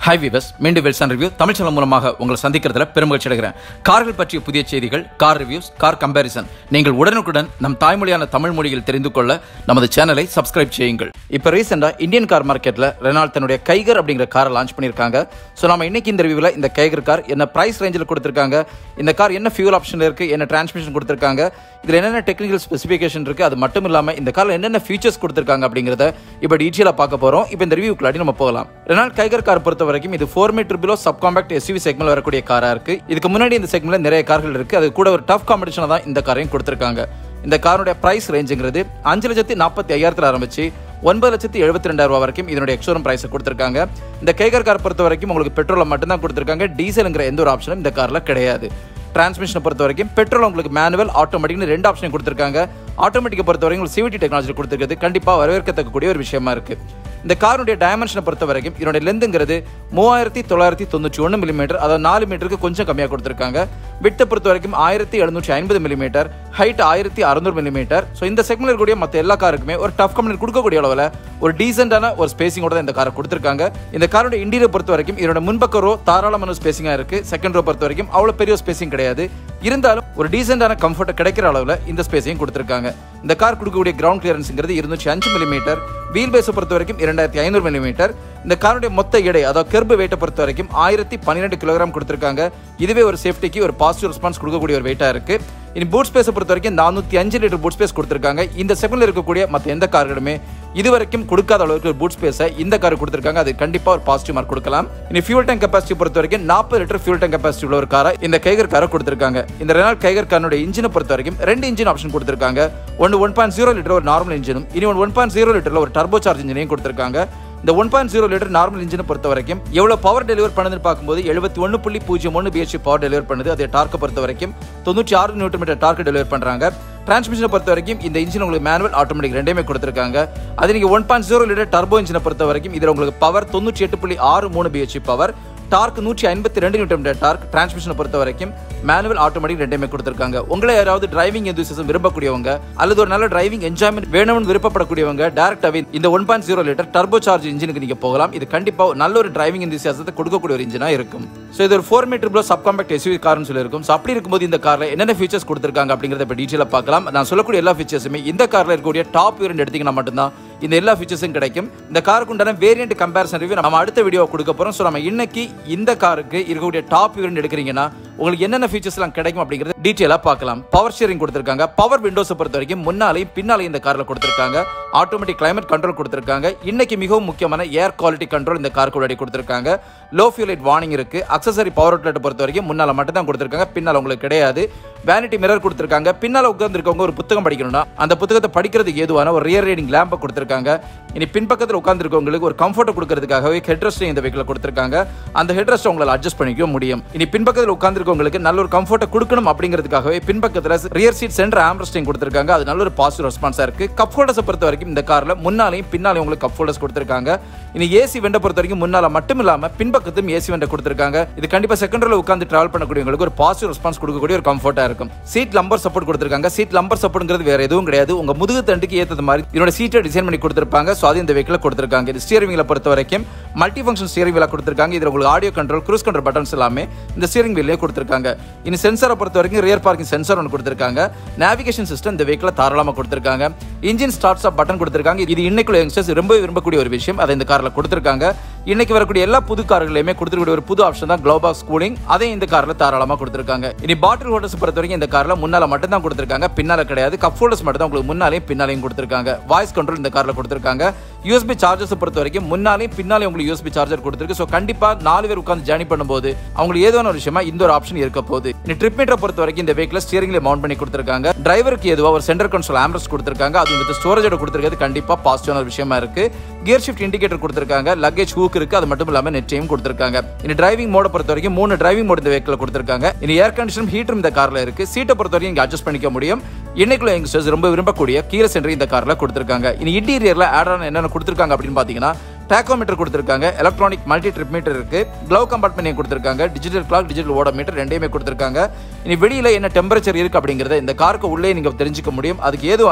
high விவஸ் மீண்டும் வெல்சன் review Tamil channel மூலமாக உங்களை சந்திக்கிறதுல பெருமகிழ்ச்சி அடைகிறேன் கார்கள் பற்றிய புதிய செய்திகள் கார் ரிவ்யூஸ் கார் கம்பேரிசன் நீங்கள் உடனுக்குடன் நம் தாய்மொழியான தமிழ் மொழியில் தெரிந்து கொள்ள நமது சேனலை சப்ஸ்கிரைப் செய்யுங்கள் இப்போ ரீசெண்டாக இந்தியன் கார் மார்க்கெட்டில் ரெனால்ட் தன்னுடைய கைகர் அப்படிங்கிற காரை லான்ச் பண்ணியிருக்காங்க ஸோ நம்ம இன்னைக்கு இந்த ரிவ்யூவில் இந்த கைகர் கார் என்ன பிரைஸ் ரேஞ்சில் கொடுத்துருக்காங்க இந்த கார் என்ன ஃபியூல் ஆப்ஷன் இருக்குது என்ன டிரான்ஸ்மிஷன் கொடுத்துருக்காங்க இதில் என்னென்ன டெக்னிக்கல் ஸ்பெசிஃபிகேஷன் இருக்குது அது மட்டும் இல்லாமல் இந்த காரில் என்னென்ன ஃபீச்சர்ஸ் கொடுத்துருக்காங்க அப்படிங்கிறத இப்போ டீட்டெயிலாக பார்க்க போகிறோம் இப்போ இந்த ரிவ்யூக்குள்ளாடி நம்ம போகலாம் ரெனால்ட் கைகர் கார் பொறுத்த வரைக்கும் இது four metre below sub compact SUV segment வரக்கூடிய காராக இருக்குது இதுக்கு முன்னாடி இந்த செக்மெண்ட்ல நிறைய கார்கள் இருக்குது அது கூட ஒரு டஃப் காம்படிஷனாக தான் இந்த காரையும் கொடுத்துருக்காங்க இந்த காருடைய பிரைஸ் ரேஞ்சுங்கிறது அஞ்சு லட்சத்தி நாற்பத்தி ஐயாயிரத்தில் ஆரம்பிச்சு ஒன்பது லட்சத்தி எழுபத்தி ரெண்டாயிரம் ரூபா வரைக்கும் இதனுடைய எக்ஸோரம் பிரைஸை கொடுத்துருக்காங்க இந்த கைகர் கார் பொறுத்த வரைக்கும் உங்களுக்கு பெட்ரோலை மட்டும்தான் கொடுத்துருக்காங்க டீசலுங்கிற எந்த ஒரு ஆப்ஷனும் இந்த காரில் கிடையாது டிரான்ஸ்மிஷனை பொறுத்த வரைக்கும் பெட்ரோல் உங்களுக்கு மேனுவல் ஆட்டோமேட்டிக்னு ரெண்டு ஆப்ஷன் கொடுத்துருக்காங்க ஆட்டோமேட்டிக்கை பொறுத்த வரைக்கும் சிவிடி டெக்னாலஜி கொடுத்துருக்கிறது கண்டிப்பாக வரவேற்கத்தக்கக்கூடிய ஒரு விஷயமா இருக்கு இந்த காருடைய டைமென்ஷனை பொறுத்த வரைக்கும் இதனுடைய லெந்துங்கிறது மூவாயிரத்தி தொள்ளாயிரத்தி தொண்ணூற்றி ஒன்று மில்லிமீட்டர் அதாவது நாலு மீட்டருக்கு கொஞ்சம் கம்மியாக கொடுத்துருக்காங்க விட்டை பொறுத்த வரைக்கும் ஆயிரத்தி எழுநூற்றி ஐம்பது மில்லிமீட்டர் ஹைட் ஆயிரத்தி அறுநூறு மில்லிமீட்டர் ஸோ இந்த செக்மெண்ட் இருக்கக்கூடிய மற்ற எல்லா காருக்குமே ஒரு டஃப் கம்பெனி கொடுக்கக்கூடிய அளவில் ஒரு டீசென்டான ஒரு ஸ்பேசிங்கோட தான் இந்த காரை கொடுத்துருக்காங்க இந்த காரோட இன்டீரியர் பொறுத்த வரைக்கும் இதோட முன்பக்க ரோ தாராளமான ஸ்பேசிங்காக இருக்கு செகண்ட் ரோ பொறுத்த வரைக்கும் அவ்வளோ பெரிய ஸ்பேசிங் கிடையாது இருந்தாலும் ஒரு டீசென்டான கம்ஃபர்ட் கிடைக்கிற அளவில் இந்த ஸ்பேஸையும் கொடுத்துருக்காங்க இந்த கார் கொடுக்கக்கூடிய கிரவுண்ட் கிளியரன்ஸ்ங்கிறது இருநூற்றி அஞ்சு மில்லிமீட்டர் வீல் பேஸை பொறுத்த வரைக்கும் இரண்டாயிரத்தி ஐநூறு மில்லிமீட்டர் இந்த காருடைய மொத்த எடை அதாவது கெர்பு வெயிட்டை பொறுத்த வரைக்கும் ஆயிரத்தி பன்னிரெண்டு கிலோகிராம் கொடுத்துருக்காங்க இதுவே ஒரு சேஃப்டிக்கு ஒரு பாசிட்டிவ் ரெஸ்பான்ஸ் கொடுக்கக்கூடிய ஒரு வெயிட்டாக இருக்கு இனி பூட் ஸ்பேஸை பொறுத்த வரைக்கும் நானூற்றி அஞ்சு லிட்டர் பூட் ஸ்பேஸ் கொடுத்துருக்காங்க இந்த செகண்ட்ல இருக்கக்கூடிய மற்ற எந்த கார்களுமே இது வரைக்கும் கொடுக்காத அளவுக்கு ஒரு பூட் ஸ்பேஸை இந்த கார் கொடுத்துருக்காங்க அது கண்டிப்பாக ஒரு பாசிட்டிவ் மார்க் கொடுக்கலாம் இனி ஃபியூல் டேங்க் கெப்பாசிட்டி பொறுத்த வரைக்கும் நாற்பது லிட்டர் ஃபியூல் டேங்க் கெப்பாசிட்டி உள்ள ஒரு காரை இந்த கைகர் காரை கொடுத்துருக்காங்க இந்த ரெனால் கைகர் காரனுடைய இன்ஜினை பொறுத்த வரைக்கும் ரெண்டு இன்ஜின் ஆப்ஷன் கொடுத்துருக்காங்க ஒன்று ஒன் பாயிண்ட் ஜீரோ லிட்டர் ஒரு நார்மல் இன்ஜினும் இனி ஒன் ஒன் பாயிண்ட் ஜீரோ லிட்டரில் ஒரு டர்போ சார்ஜ் இன்ஜினையும் கொடுத்துருக்காங்க இந்த one point zero litre normal இன்ஜினை பொறுத்த வரைக்கும் எவ்வளோ பவர் டெலிவர் பண்ணுதுன்னு பார்க்கும்போது எழுபத்தி ஒன்று புள்ளி பூஜ்ஜியம் ஒன்று பிஹெச்பி பவர் டெலிவர் பண்ணுது அதே டார்க்கை பொறுத்த வரைக்கும் தொண்ணூற்றி ஆறு நியூட்டன் மீட்டர் டார்க் டெலிவர் பண்ணுறாங்க டிரான்ஸ்மிஷனை பொறுத்த வரைக்கும் இந்த இன்ஜின் உங்களுக்கு மேனுவல் ஆட்டோமேட்டிக் ரெண்டையுமே கொடுத்துருக்காங்க அது நீங்கள் one point zero litre turbo இன்ஜினை பொறுத்த வரைக்கும் இதில் உங்களுக்கு பவர் தொண்ணூற்றி எட்டு புள்ளி ஆறு மூணு பிஹெச்பி பவர் டார்க் நூற்றி ஐம்பத்தி ரெண்டு நியூட்டன் மீட்டர் டார்க் டிரான்ஸ்மிஷனை பொறுத்த வரைக்கும் மேனுவல் ஆட்டோமேட்டிக் ரெண்டையுமே கொடுத்துருக்காங்க உங்களை யாராவது டிரைவிங் எந்தூசிசம் விரும்பக்கூடியவங்க அல்லது ஒரு நல்ல டிரைவிங் என்ஜாய்மெண்ட் வேணும்னு விருப்பப்படக்கூடியவங்க டேரக்டாகவே இந்த one point zero litre turbo charge இன்ஜினுக்கு நீங்க போகலாம் இது கண்டிப்பாக நல்ல ஒரு டிரைவிங் எந்தூசியாசத்தை கொடுக்கக்கூடிய ஒரு இன்ஜினா இருக்கும் ஸோ இது ஒரு four metre below sub compact SUV கார்னு சொல்லியிருக்கும் ஸோ அப்படி இருக்கும்போது இந்த காரில் என்னென்ன ஃபீச்சர்ஸ் கொடுத்துருக்காங்க அப்படிங்கிறத இப்போ டீட்டெயிலாக பார்க்கலாம் நான் சொல்லக்கூடிய எல்லா ஃபீச்சர்ஸுமே இந்த காரில் இருக்கக்கூடிய டாப் வேரியன்ட் எடுத்தீங்கன்னா மட்டும்தான் இந்த எல்லா ஃபீச்சர்ஸும் கிடைக்கும் இந்த காருக்கு உண்டான வேரியன்ட் கம்பேரிசன் ரிவ்யூ நம்ம அடுத்த வீடியோ கொடுக்க போறோம் ஸோ நம்ம இன்னைக்கு இந்த காருக்கு இருக்கக்கூடிய டாப் வேரியன்ட் எடுக்கிறீங்கன்னா உங்களுக்கு என்னென்ன ஃபீச்சர்ஸ்லாம் கிடைக்கும் அப்படிங்கிறது டீட்டெயிலாக பார்க்கலாம் பவர் ஷேரிங் கொடுத்துருக்காங்க பவர் விண்டோஸை பொறுத்த வரைக்கும் முன்னாலையும் பின்னாலையும் இந்த காரில் கொடுத்துருக்காங்க ஆட்டோமேட்டிக் கிளைமேட் கண்ட்ரோல் கொடுத்துருக்காங்க இன்னைக்கு மிகவும் முக்கியமான ஏர் குவாலிட்டி கண்ட்ரோல் இந்த காருக்கு உள்ளாடி கொடுத்துருக்காங்க லோ ஃபியூல் லைட் வார்னிங் இருக்கு அக்சசரி பவர் அவுட்லெட் பொறுத்த வரைக்கும் முன்னால் மட்டும் தான் கொடுத்துருக்காங்க பின்னால் உங்களுக்கு கிடையாது வேனிட்டி மிரர் கொடுத்துருக்காங்க பின்னால் உட்காந்துருக்கவங்க ஒரு புத்தகம் படிக்கணும்னா அந்த புத்தகத்தை படிக்கிறதுக்கு ஏதுவான ஒரு ரியர் ரீடிங் லேம்பை கொடுத்துருக்காங்க இனி பின்பக்கத்தில் உட்காந்துருக்கவங்களுக்கு ஒரு கம்ஃபர்ட்டை கொடுக்கறதுக்காகவே ஹெட்ரஸ்ட் இந்த வெஹிக்கில் கொடுத்துருக்காங்க அந்த ஹெட்ரஸ்ட் உங்களால் அட்ஜஸ்ட் பண்ணிக்க முடியும் இனி பின்பக்கத்தில் உட்காந்துருக்கவங்களுக்கு நல்ல ஒரு கம்ஃபர்ட்டை கொடுக்கணும் அப்படிங்கிறதுக்காகவே பின்பக்கத்தில் ரியர் சீட் சென்டர் ஆம்ரஸ்டிங் கொடுத்துருக்காங்க அது நல்ல ஒரு பாசிட்டிவ் ரெஸ்பான்ஸாக இருக்கு கப் ஹோல்டர்ஸை பொறுத்த வரைக்கும் இந்த காரில் முன்னாலையும் பின்னாலையும் உங்களுக்கு கப் ஹோல்டர்ஸ் கொடுத்துருக்காங்க இனி ஏசி வெண்டை பொறுத்த வரைக்கும் முன்னால மட்டும் இல்லாமல் பின்பக்கத்தும் ஏசி வெண்டை கொடுத்துருக்காங்க இது கண்டிப்பாக செகண்ட் ரோல உட்காந்து டிராவல் பண்ணக்கூடியவங்களுக்கு ஒரு பாசிட்டிவ் ரெஸ்பான்ஸ் கொடுக்கக்கூடிய ஒரு கம்ஃபர்ட்டாக இருக்கும் சீட் லம்பர் சப்போர்ட் கொடுத்துருக்காங்க சீட் லம்பர் சப்போர்ட்ங்கிறது வேற எதுவும் கிடையாது உங்க முதுகு தண்டுக்கு ஏற்றது மாதிரி இதோட சீட்டை டிசைன் பண்ணி கொடுத்துருப்பாங்க ஸோ அது இந்த வெஹிக்கில் கொடுத்துருக்காங்க இது ஸ்டியரிங் வீலை பொறுத்த வரைக்கும் மல்டி ஃபங்க்ஷன் ஸ்டியரிங் வீலா கொடுத்துருக்காங்க இதில் உங்களுக்கு audio control cruise control buttons எல்லாமே இந்த ஸ்டியரிங் வீலே கொடுத்துருக்காங்க இனி சென்சாரை பொறுத்த வரைக்கும் ரியர் பார்க்கிங் சென்சார் ஒன்று கொடுத்துருக்காங்க நேவிகேஷன் சிஸ்டம் இந்த வெஹிக்கில் தாராளமாக கொடுத்துருக்காங்க இன்ஜின் ஸ்டார்ட் ஸ்டாப் பட்டன் கொடுத்துருக்காங்க இது இன்னைக்குள்ள யங்ஸ்டர்ஸ் ரொம்ப விரும்பக்கூடிய ஒரு விஷயம் அதை இந்த காரில் கொடுத்துருக்காங்க இன்னைக்கு வரக்கூடிய எல்லா புது கார்களையுமே கொடுத்துருக்கூடிய ஒரு புது ஆப்ஷன் தான் க்ளோபாக்ஸ் கூலிங் அதே இந்த காரில் தாராளமாக கொடுத்துருக்காங்க இனி பாட்டில் ஹோல்டர்ஸ் பொறுத்த வரைக்கும் இந்த காரில் முன்னால மட்டும் தான் கொடுத்துருக்காங்க பின்னால கிடையாது கப் ஹோல்டர்ஸ் மட்டும் தான் உங்களுக்கு முன்னாலையும் பின்னாலையும் கொடுத்துருக்காங்க வாய்ஸ் கண்ட்ரோல் இந்த காரில் கொடுத்துருக்காங்க யூஎஸ்பி சார்ஜர்ஸ் பொறுத்த வரைக்கும் முன்னாலையும் பின்னாலையும் உங்களுக்கு யூஎஸ்பி சார்ஜர் கொடுத்துருக்கு ஸோ கண்டிப்பாக நாலு பேர் உட்காந்து ஜேர்னி பண்ணும்போது அவங்களுக்கு ஏதோ ஒரு விஷயமா இந்த ஒரு ஆப்ஷன் இருக்க போகுது இனி ட்ரிப் மீட்டரை பொறுத்த வரைக்கும் இந்த வெஹிக்கில் ஸ்டியரிங்ல மவுண்ட் பண்ணி கொடுத்துருக்காங்க டிரைவருக்கு எதுவாக ஒரு சென்டர் கன்சோல் ஆம்ரஸ் கொடுத்துருக்காங்க அது வித் ஸ்டோரேஜோட கொடுத்துருக்கிறது கண்டிப்பாக பாசிட்டிவான விஷயமா இருக்கு கியர் ஷிஃப்ட் இண்டிகேட்டர் கொடுத்துருக்காங்க லக்கேஜ் ஹூக் இருக்கு அது மட்டும் இல்லாமல் நெட்டையும் கொடுத்துருக்காங்க இனி டிரைவிங் மோட பொறுத்த வரைக்கும் மூணு டிரைவிங் மோட் இந்த வெஹிக்கில் கொடுத்துருக்காங்க இனி ஏர் கண்டிஷன் ஹீட்டர் இந்த காரில் இருக்கு சீட்டை பொறுத்த வரைக்கும் இங்கே அட்ஜஸ்ட் பண்ணிக்க முடியும் இன்னைக்குள்ள யங்ஸ்டர்ஸ் ரொம்ப விரும்பக்கூடிய கீரை சென்டர் இந்த காரில் கொடுத்துருக்காங்க இனி இன்டீரியர்ல ஆட் ஆன் என்னென்ன கொடுத்துருக்காங்க அப்படின்னு பார்த்தீங்கன்னா டேக்கோமீட்டர் கொடுத்துருக்காங்க எலக்ட்ரானிக் மல்டி ட்ரிப் மீட்டர் இருக்கு க்ளவ் கம்பார்ட்மெண்ட் கொடுத்துருக்காங்க digital clock digital odometer ரெண்டையுமே கொடுத்துருக்காங்க இனி வெளியில என்ன டெம்பரேச்சர் இருக்கு அப்படிங்கறத இந்த காருக்கு உள்ளே நீங்க தெரிஞ்சுக்க முடியும் அதுக்கு ஏதுவான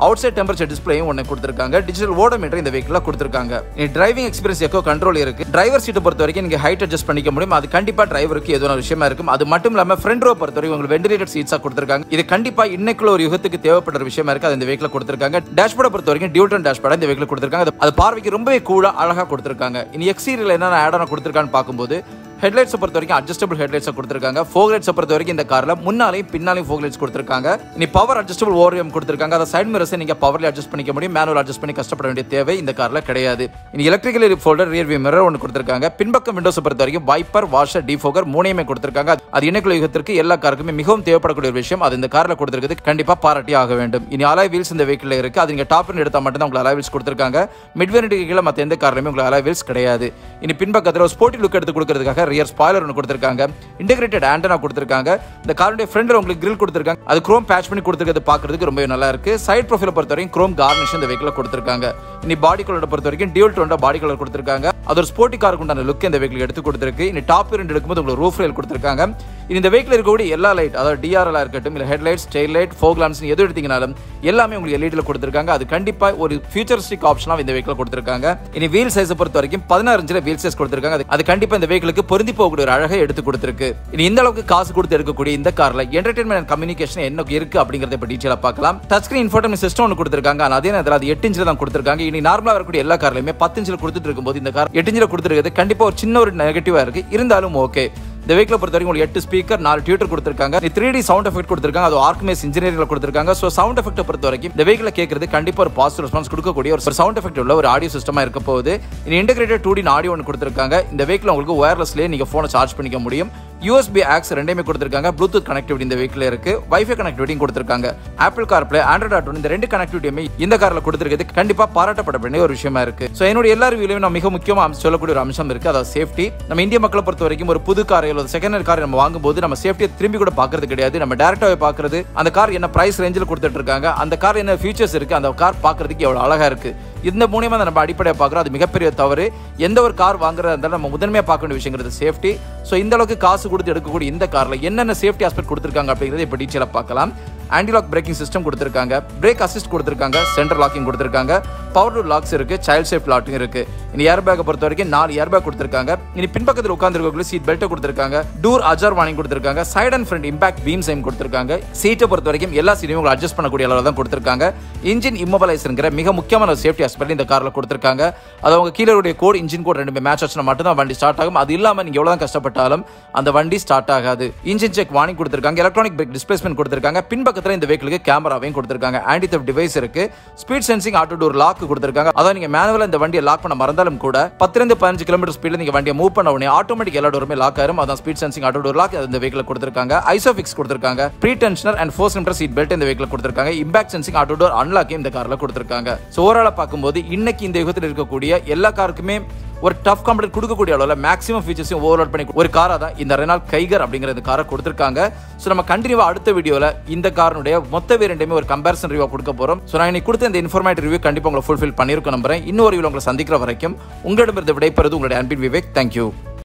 அவுட் சைட் டெம்பரேச்சர் டிஸ்பிளேயும் ஒன்று கொடுத்துருக்காங்க டிஜிட்டல் ஓடோமீட்டர் இந்த வெஹிக்கில் கொடுத்துருக்காங்க டிரைவிங் எக்ஸ்பீரியன்ஸ் எக்கோ கண்ட்ரோல் இருக்கு டிரைவர் சீட்டை பொறுத்த வரைக்கும் நீங்க ஹைட் அட்ஜஸ்ட் பண்ணிக்க முடியும் அது கண்டிப்பா டிரைவருக்கு எதுவும் ஒரு விஷயமா இருக்கும் அது மட்டும் இல்லாம ஃப்ரண்ட் ரோ பொறுத்த வரைக்கும் உங்களுக்கு வெண்டிலேட்டட் சீட்ஸா கொடுத்துருக்காங்க இது கண்டிப்பா இன்னைக்குள்ள ஒரு யுகத்துக்கு தேவைப்படுற விஷயமா இருக்கு அது இந்த வெஹிக்கில் கொடுத்துருக்காங்க டேஷ்போர்டை பொறுத்த வரைக்கும் டியூட்டன் டேஷ்போர்டை இந்த வெஹிக்கில் கொடுத்துருக்காங்க அது- அது பார்வைக்கு ரொம்பவே கூலா அழகா கொடுத்துருக்காங்க இனி எக்ஸீரியல் என்னென்ன ஆட் ஆன் கொடுத்துருக்கான்னு பார்க்கும்போது ஹெட்லைட்ஸை பொறுத்த வரைக்கும் அட்ஜஸ்டபிள் ஹெட்லைட்ஸை கொடுத்துருக்காங்க ஃபோக் லைட்ஸை பொறுத்த வரைக்கும் இந்த காரில் முன்னாலையும் பின்னாலையும் ஃபோக் லைட்ஸ் கொடுத்துருக்காங்க இனி பவர் அட்ஜஸ்டபிள் ஓரியம் கொடுத்துருக்காங்க அதை சைட் மிரர்ஸை நீங்கள் பவர்ல அட்ஜஸ்ட் பண்ணிக்க முடியும் மேனுவல் அட்ஜஸ்ட் பண்ணி கஷ்டப்பட வேண்டிய தேவை இந்த காரில் கிடையாது இனி electrical folder rear view mirror ஒன்று கொடுத்துருக்காங்க பின்பக்கம் விண்டோஸை பொறுத்த வரைக்கும் வைப்பர் வாஷர் டிஃபோகர் மூணையுமே கொடுத்துருக்காங்க அது இன்னைக்குள்ள யுகத்திற்கு எல்லா காருக்குமே மிகவும் தேவைப்படக்கூடிய ஒரு விஷயம் அது இந்த காரில் கொடுத்துருக்குது கண்டிப்பாக பாராட்டி ஆக வேண்டும் இனி அலாய் வீல்ஸ் இந்த வெஹிக்கில் இருக்கு அது நீங்கள் டாப் எடுத்தால் மட்டும் தான் உங்களுக்கு அலாய் வீல்ஸ் கொடுத்துருக்காங்க மிட் வேரியண்ட்டுக்கு கீழே மற்ற எந்த கார்லையுமே உங்களுக்கு அலாய் வீல்ஸ் கிடையாது இனி பின்பக்கத்தில் ஒரு ஸ்போர்ட்டி லுக் எடுத்து கொடுக்கறதுக்காக ரியர் ஸ்பாய்லர் ஒன்று கொடுத்துருக்காங்க இன்டெகிரேட்டட் ஆண்டனா கொடுத்துருக்காங்க இந்த காருடைய ஃப்ரண்ட்ல உங்களுக்கு கிரில் கொடுத்துருக்காங்க அது குரோம் பேட்ச் பண்ணி கொடுத்துருக்கிறது பார்க்கறதுக்கு ரொம்ப நல்லா இருக்கு சைட் ப்ரொஃபைல பொறுத்த வரைக்கும் குரோம் கார்னிஷ் இந்த வெஹிக்கில் கொடுத்துருக்காங்க இனி பாடி கலரை பொறுத்த வரைக்கும் டியூல் டோண்டா பாடி கலர் கொடுத்துருக்காங்க அது ஒரு ஸ்போர்ட்டி காருக்கு உண்டான லுக் இந்த வெஹிக்கில் எடுத்து கொடுத்துருக்கு இனி டாப் ரெண்டு எடுக்கும்போது உங்களுக்கு ரூஃப் ரயில் கொடுத்துருக்காங்க இனி இந்த வெஹிக்கில் இருக்கக்கூடிய எல்லா லைட் அதாவது டிஆர்எல் இருக்கட்டும் இல்லை headlights tail light fog lamps எது எடுத்தீங்கனாலும் எல்லாமே உங்களுக்கு எல்இடியில் கொடுத்துருக்காங்க அது கண்டிப்பா ஒரு ஃபியூச்சரிஸ்டிக் ஆப்ஷனாக இந்த வெஹிக்கில் கொடுத்துருக்காங்க இனி வீல் சைஸை பொறுத்த வரைக்கும் பதினாறு இன்ச்சில் வீல் சைஸ் கொடுத்துருக்காங்க அது- அது கண்டிப்பா இந்த வெஹிக்கிளுக்கு பொருந்தி போகக்கூடிய ஒரு அழகை எடுத்து கொடுத்துருக்கு இனி இந்த அளவுக்கு காசு கொடுத்து எடுக்கக்கூடிய இந்த கார்ல என்டர்டைன்மெண்ட் அண்ட் கம்யூனிகேஷன் என்ன இருக்கு அப்படிங்கறத இப்ப டீச்சரா பார்க்கலாம் டச் ஸ்கிரீன் இன்ஃபோர்டைன்மெண்ட் சிஸ்டம் ஒன்று கொடுத்துருக்காங்க ஆனா அதே நேரத்தில் அது எட்டு இன்ச்சில் தான் கொடுத்துருக்காங்க இனி நார்மலா வரக்கூடிய எல்லா கார்லையுமே பத்து இன்ச்சில் கொடுத்துட்டு இருக்கும்போது இந்த கார் எட்டு இன்ச்சில் கொடுத்துருக்கிறது கண்டிப்பா ஒரு சின்ன ஒரு நெகட்டிவா இருக்கு இருந்தாலும் ஓகே இந்த வெஹிக்கில் பொறுத்த வரைக்கும் உங்களுக்கு எட்டு ஸ்பீக்கர் நாலு டியூட்டர் கொடுத்துருக்காங்க த்ரீ டி சவுண்ட் எஃபெக்ட் கொடுத்துருக்காங்க அது ஆர்க்மேஸ் இன்ஜினியரிங்ல கொடுத்துருக்காங்க ஸோ சவுண்ட் எஃபெக்ட் பொறுத்த வரைக்கும் இந்த வெஹிக்கில் கேட்கறது கண்டிப்பா ஒரு பாசிட்டிவ் ரெஸ்பான்ஸ் கொடுக்கக்கூடிய ஒரு சவுண்ட் எஃபெக்ட் உள்ள ஒரு ஆடியோ சிஸ்டமா இருக்க போகுது இது இன்டெகிரேட்டட் டூ டி ஆடியோ ஒன்று கொடுத்துருக்காங்க இந்த வெஹிக்கில் உங்களுக்கு ஒயர்லெஸ்லேயே நீங்க போனை சார்ஜ் பண்ணிக்க முடியும் யூஎஸ்பி ஆக்ஸ் ரெண்டையுமே கொடுத்துருக்காங்க ப்ளூடூத் கனெக்டிவிட்டி இந்த வெஹிக்கில் இருக்கு வைஃபை கனெக்டிவிட்டியும் கொடுத்துருக்காங்க ஆப்பிள் கார்ப்ளே ஆண்ட்ராய்ட் ஆட்டோ இந்த ரெண்டு கனெக்டிவிட்டியுமே இந்த காரில் கொடுத்துருக்கிறது கண்டிப்பா பாராட்டப்பட வேண்டிய ஒரு விஷயமா இருக்கு ஸோ என்னுடைய எல்லா ரிவியூலையும் நான் மிக முக்கியமா அம்சம் சொல்லக்கூடிய ஒரு அம்சம் இருக்கு அதாவது சேஃப்டி நம்ம இந்திய மக்களை பொறுத்த வரைக்கும் ஒரு புது காரை அல்லது செகண்ட் ஹேண்ட் காரை நம்ம வாங்கும்போது நம்ம சேஃப்டியை திரும்பி கூட பார்க்கறது கிடையாது நம்ம டேரக்டாவே பார்க்கறது அந்த கார் என்ன பிரைஸ் ரேஞ்சில் கொடுத்துட்டு இருக்காங்க அந்த கார் என்ன ஃபீச்சர்ஸ் இருக்கு அந்த கார் பார்க்கறதுக்கு எவ்வளவு அழகா இருக்கு இந்த மூலியமா தான் நம்ம அடிப்படையாக பார்க்குறோம் அது மிகப்பெரிய தவறு எந்த ஒரு கார் வாங்குறதா இருந்தாலும் நம்ம முதன்மையாக பார்க்க வேண்டிய விஷயங்கிறது சேஃப்டி ஸோ இந்த அளவுக்கு காசு கொடுத்து எடுக்கக்கூடிய இந்த காரில் என்னென்ன சேஃப்டி ஆஸ்பெக்ட் கொடுத்துருக்காங்க அப்படிங்கிறத இப்போ டீச்சராக பார்க்கலாம் ஆன்டிலாக் பிரேக்கிங் சிஸ்டம் கொடுத்துருக்காங்க பிரேக் அசிஸ்ட் கொடுத்துருக்காங்க சென்டர் லாக்கிங் கொடுத்துருக்காங்க பவர் டூர் லாக்ஸ் இருக்கு சைல்ட் சேஃப் லாக்கிங் இருக்கு இனி ஏர் பேக்கை பொறுத்த வரைக்கும் நாலு ஏர் பேக் கொடுத்துருக்காங்க இனி பின்பக்கத்தில் உட்காந்துருக்கக்கூடிய சீட் பெல்ட்டை கொடுத்துருக்காங்க டூர் அஜார் வார்னிங் கொடுத்துருக்காங்க side and front impact beam chime கொடுத்துருக்காங்க சீட்டை பொறுத்த வரைக்கும் எல்லா சீட்டையும் உங்களுக்கு அட்ஜஸ்ட் பண்ணக்கூடிய அளவில் தான் கொடுத்துருக்காங்க இன்ஜின் இம்மோபலைசருங்கிற மிக முக்கியமான ஒரு சேஃப்டி ஆஸ்பெக்ட் இந்த காரில் கொடுத்துருக்காங்க அது அவங்க கீழே உடைய கோட் இன்ஜின் கோட் ரெண்டுமே மேட்ச் ஆச்சுனா மட்டும்தான் வண்டி ஸ்டார்ட் ஆகும் அது இல்லாமல் நீங்கள் எவ்வளோ தான் கஷ்டப்பட்டாலும் அந்த வண்டி ஸ்டார்ட் ஆகாது இன்ஜின் செக் வார்னிங் கொடுத்துருக்காங்க எலக்ட்ரானிக் பிரேக் டிஸ்பிளேஸ்மெண்ட் கொடுத்துருக்காங்க பின்பக்கத்தில் இந்த வெஹிக்கிளுக்கு கேமராவையும் கொடுத்துருக்காங்க ஆன்டி தெஃப்ட் டிவைஸ் இருக்கு speed sensing auto door lock கொடுத்துருக்காங்க அதாவது நீங்க மேனுவலா இந்த வண்டியை லாக் பண்ண மறந்தாலும் கூட பத்திலிருந்து பதினஞ்சு கிலோமீட்டர் ஸ்பீட்ல நீங்க வண்டியை மூவ் பண்ண உடனே ஆட்டோமேட்டிக் எல்லா டோருமே லாக் ஆயிரும் அதான் speed sensing auto door lock இந்த வெஹிக்கிள் கொடுத்துருக்காங்க ஐசோஃபிக்ஸ் கொடுத்துருக்காங்க pretensioner and force limiter seat belt இந்த வெஹிக்கிள் கொடுத்துருக்காங்க இம்பாக்ட் சென்சிங் ஆட்டோ டோர் அன்லாக்கையும் இந்த கார்ல கொடுத்துருக்காங்க ஸோ ஓவராலாக பார்க்கும்போது இன்னைக்கு இந்த யுகத்தில் இருக்கக்கூடிய எல்லா காருக்குமே ஒரு டஃப் கம்பெனி கொடுக்கக்கூடிய அளவில் மேக்ஸிமம் ஃபீச்சர்ஸையும் ஓவர்லோட் பண்ணி ஒரு காராக தான் இந்த ரெனால் கைகர் அப்படிங்கிற இந்த காரை கொடுத்துருக்காங்க ஸோ நம்ம கண்டினியூவாக அடுத்த வீடியோவில் இந்த காரனுடைய மொத்த வேரியண்டையுமே ஒரு கம்பேரிசன் ரிவ்யூ கொடுக்க போகிறோம் ஸோ நான் இன்னைக்கு கொடுத்த இந்த இன்ஃபர்மேட்டிவ் ரிவ்யூ கண்டிப்பாக உங்களை ஃபுல்ஃபில் பண்ணியிருக்கோம் நம்புறேன் இன்னொரு வீடியோ உங்களை சந்திக்கிற வரைக்கும் உங்களிடமிருந்து விடைபெறுது உங்களுடைய அன்பின் விவேக் தேங்க்யூ